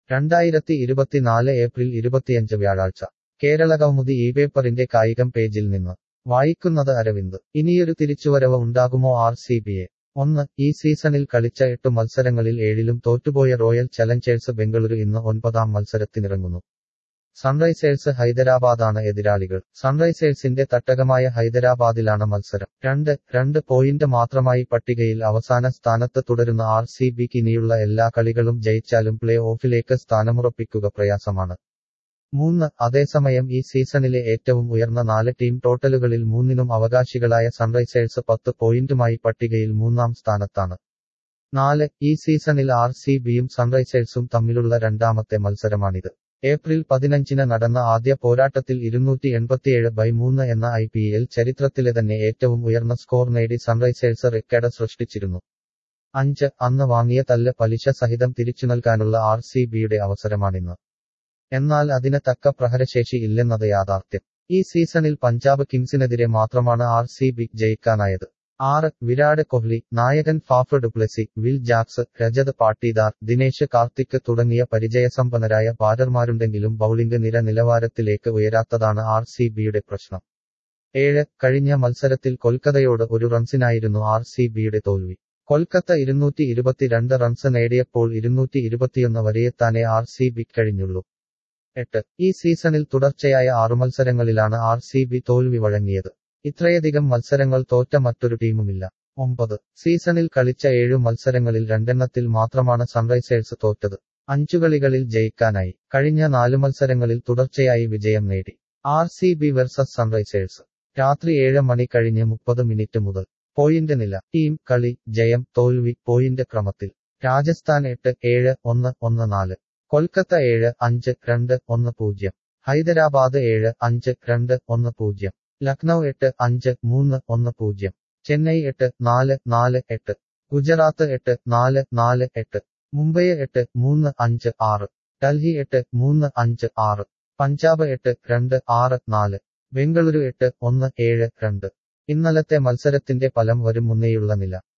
രണ്ടായിരത്തി ഇരുപത്തിനാല് ഏപ്രിൽ ഇരുപത്തിയഞ്ച് വ്യാഴാഴ്ച കേരള കൗമുദി ഈ പേപ്പറിന്റെ കായികം പേജിൽ നിന്ന് വായിക്കുന്നത് അരവിന്ദ് ഇനിയൊരു തിരിച്ചുവരവ് ഉണ്ടാകുമോ ആർ സി ബിയെ ഒന്ന് ഈ സീസണിൽ കളിച്ച എട്ട് മത്സരങ്ങളിൽ ഏഴിലും തോറ്റുപോയ റോയൽ ചലഞ്ചേഴ്സ് ബംഗളൂരു ഇന്ന് ഒൻപതാം മത്സരത്തിനിറങ്ങുന്നു സൺറൈസേഴ്സ് ഹൈദരാബാദാണ് എതിരാളികൾ സൺറൈസേഴ്സിന്റെ തട്ടകമായ ഹൈദരാബാദിലാണ് മത്സരം രണ്ട് രണ്ട് പോയിന്റ് മാത്രമായി പട്ടികയിൽ അവസാന സ്ഥാനത്ത് തുടരുന്ന ആർ സി ബിക്ക് ഇനിയുള്ള എല്ലാ കളികളും ജയിച്ചാലും പ്ലേ ഓഫിലേക്ക് സ്ഥാനമുറപ്പിക്കുക പ്രയാസമാണ് മൂന്ന് അതേസമയം ഈ സീസണിലെ ഏറ്റവും ഉയർന്ന നാല് ടീം ടോട്ടലുകളിൽ മൂന്നിനും അവകാശികളായ സൺറൈസേഴ്സ് പത്ത് പോയിന്റുമായി പട്ടികയിൽ മൂന്നാം സ്ഥാനത്താണ് നാല് ഈ സീസണിൽ ആർ സി ബിയും സൺറൈസേഴ്സും തമ്മിലുള്ള രണ്ടാമത്തെ മത്സരമാണിത് ഏപ്രിൽ പതിനഞ്ചിന് നടന്ന ആദ്യ പോരാട്ടത്തിൽ ഇരുന്നൂറ്റി എൺപത്തിയേഴ് ബൈ മൂന്ന് എന്ന ഐ പി എൽ ചരിത്രത്തിലെ തന്നെ ഏറ്റവും ഉയർന്ന സ്കോർ നേടി സൺറൈസേഴ്സ് റെക്കോർഡ് സൃഷ്ടിച്ചിരുന്നു അഞ്ച് അന്ന് വാങ്ങിയ തല്ല് പലിശ സഹിതം തിരിച്ചു നൽകാനുള്ള ആർ സി ബിയുടെ അവസരമാണിന്ന് എന്നാൽ അതിന് തക്ക പ്രഹരശേഷി ഇല്ലെന്നത് യാഥാർത്ഥ്യം ഈ സീസണിൽ പഞ്ചാബ് കിങ്സിനെതിരെ മാത്രമാണ് ആർ സി ബി ജയിക്കാനായത് ആറ് വിരാട് കോഹ്ലി നായകൻ Faf du Plessis Will Jacks Rajat Patidar Dinesh Karthik തുടങ്ങിയ പരിചയസമ്പന്നരായ ബാറ്റർമാരുണ്ടെങ്കിലും ബൌളിംഗ് നിര നിലവാരത്തിലേക്ക് ഉയരാത്തതാണ് ആർ സി ബിയുടെ പ്രശ്നം ഏഴ് കഴിഞ്ഞ മത്സരത്തിൽ കൊൽക്കത്തയോട് ഒരു റൺസിനായിരുന്നു ആർ സി ബിയുടെ തോൽവി കൊൽക്കത്ത ഇരുന്നൂറ്റി ഇരുപത്തിരണ്ട് റൺസ് നേടിയപ്പോൾ ഇരുന്നൂറ്റി ഇരുപത്തിയൊന്ന് വരെയെത്താനേ ആർ സി ബി കഴിഞ്ഞുള്ളൂ എട്ട് ഈ സീസണിൽ തുടർച്ചയായ ആറു മത്സരങ്ങളിലാണ് ആർ സി ബി തോൽവി വഴങ്ങിയത് ഇത്രയധികം മത്സരങ്ങൾ തോറ്റ മറ്റൊരു ടീമുമില്ല ഒമ്പത് സീസണിൽ കളിച്ച ഏഴു മത്സരങ്ങളിൽ രണ്ടെണ്ണത്തിൽ മാത്രമാണ് സൺറൈസേഴ്സ് തോറ്റത് അഞ്ചു കളികളിൽ ജയിക്കാനായി കഴിഞ്ഞ നാലു മത്സരങ്ങളിൽ തുടർച്ചയായി വിജയം നേടി R C B versus Sunrisers രാത്രി ഏഴ് മണി കഴിഞ്ഞ് മുപ്പത് മിനിറ്റ് മുതൽ പോയിന്റ് നില ടീം കളി ജയം തോൽവി പോയിന്റ് ക്രമത്തിൽ രാജസ്ഥാൻ എട്ട് ഏഴ് ഒന്ന് ഒന്ന് നാല് കൊൽക്കത്ത ഏഴ് അഞ്ച് രണ്ട് ഒന്ന് പൂജ്യം ഹൈദരാബാദ് ഏഴ് അഞ്ച് രണ്ട് ഒന്ന് പൂജ്യം ലക്നൗ എട്ട് അഞ്ച് മൂന്ന് ഒന്ന് പൂജ്യം ചെന്നൈ എട്ട് നാല് നാല് എട്ട് ഗുജറാത്ത് എട്ട് നാല് നാല് എട്ട് മുംബൈ എട്ട് മൂന്ന് അഞ്ച് ആറ് ഡൽഹി എട്ട് മൂന്ന് അഞ്ച് ആറ് പഞ്ചാബ് എട്ട് രണ്ട് ആറ് നാല് ബംഗളൂരു എട്ട് ഒന്ന് ഏഴ് രണ്ട് ഇന്നലത്തെ മത്സരത്തിന്റെ ഫലം വരും മുന്നേയുള്ള നില